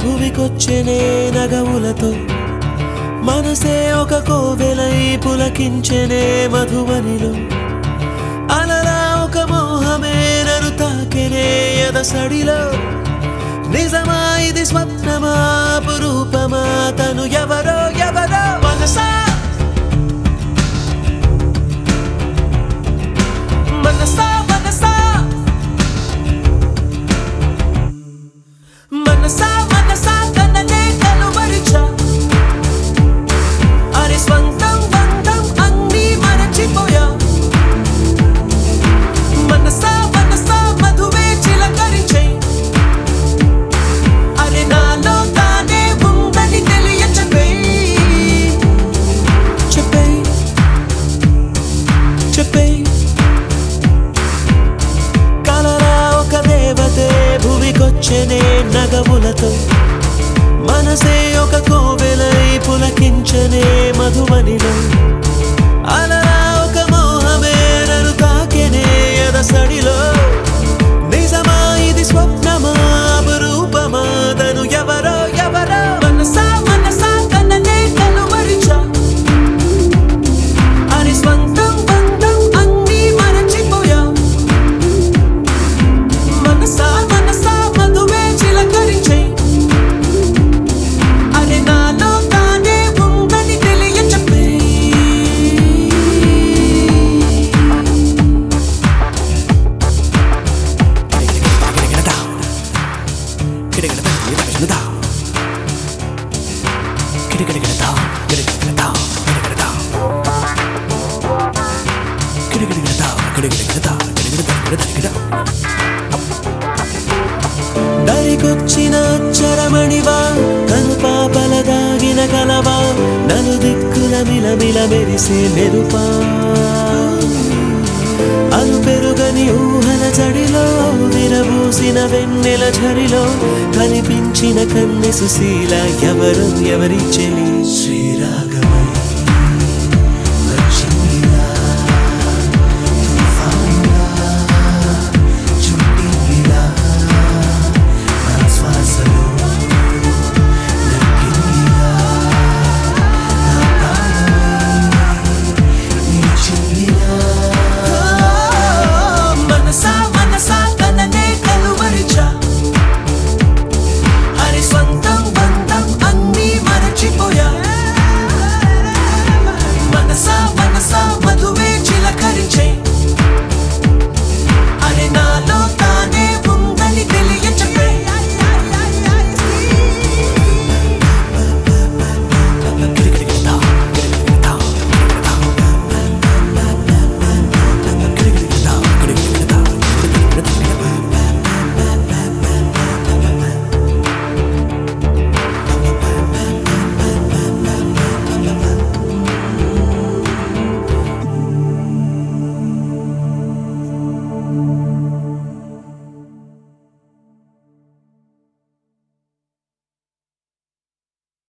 భువికొచ్చెనే నగవులతో మనసే ఒక కోవెలై పులకించెనే మధువనిలో అలలా ఒక మోహమే నన్ను తాకెనే ఎదసడిలో నిజమా ఇది స్వప్నమా పురూపమా తను ఎవరో ఎవరో మనసా మనసా మనసా మనసా మనసా తననే కలువరిచా అరే స్వంతం బంధం అన్నీ మరచిపోయా మనసా మనసా మధువే చిలకరించే అరే నాలో తానే ఉందని తెలియ చెప్పే చెప్పే చెప్పే కలరా ఒక దేవతే భువికొచ్చెనే నగములతో మనసే ఒక కోవెలై పులకించనే మధువనిలో అలరా ఒక మోహమే నన్ను తాకెనే ఎదసడిలో నిజమా ఇది స్వప్నమా అపురూపమా తను ఎవరో ఎవరో మనసా మనసా కన్ననే కలువరిచా అరి స్వంతం బంధం అన్నీ మరచిపోయా మనసా మనసా మధువే చిలకరించే అరే నాలో తానే ఉందని తెలియ చెప్పే దరికొచ్చిన అచ్చరమణివా కను పాపల దాగిన కలవా నలు దిక్కుల మిలమిల మెరిసే మెరుపా అలు పెరుగని ఊహల జడిలో విరబూసిన వెన్నెల ఝరిలో కనిపించిన కన్నె సుశీల ఎవరు ఎవరి చెలి శ్రీరాగమై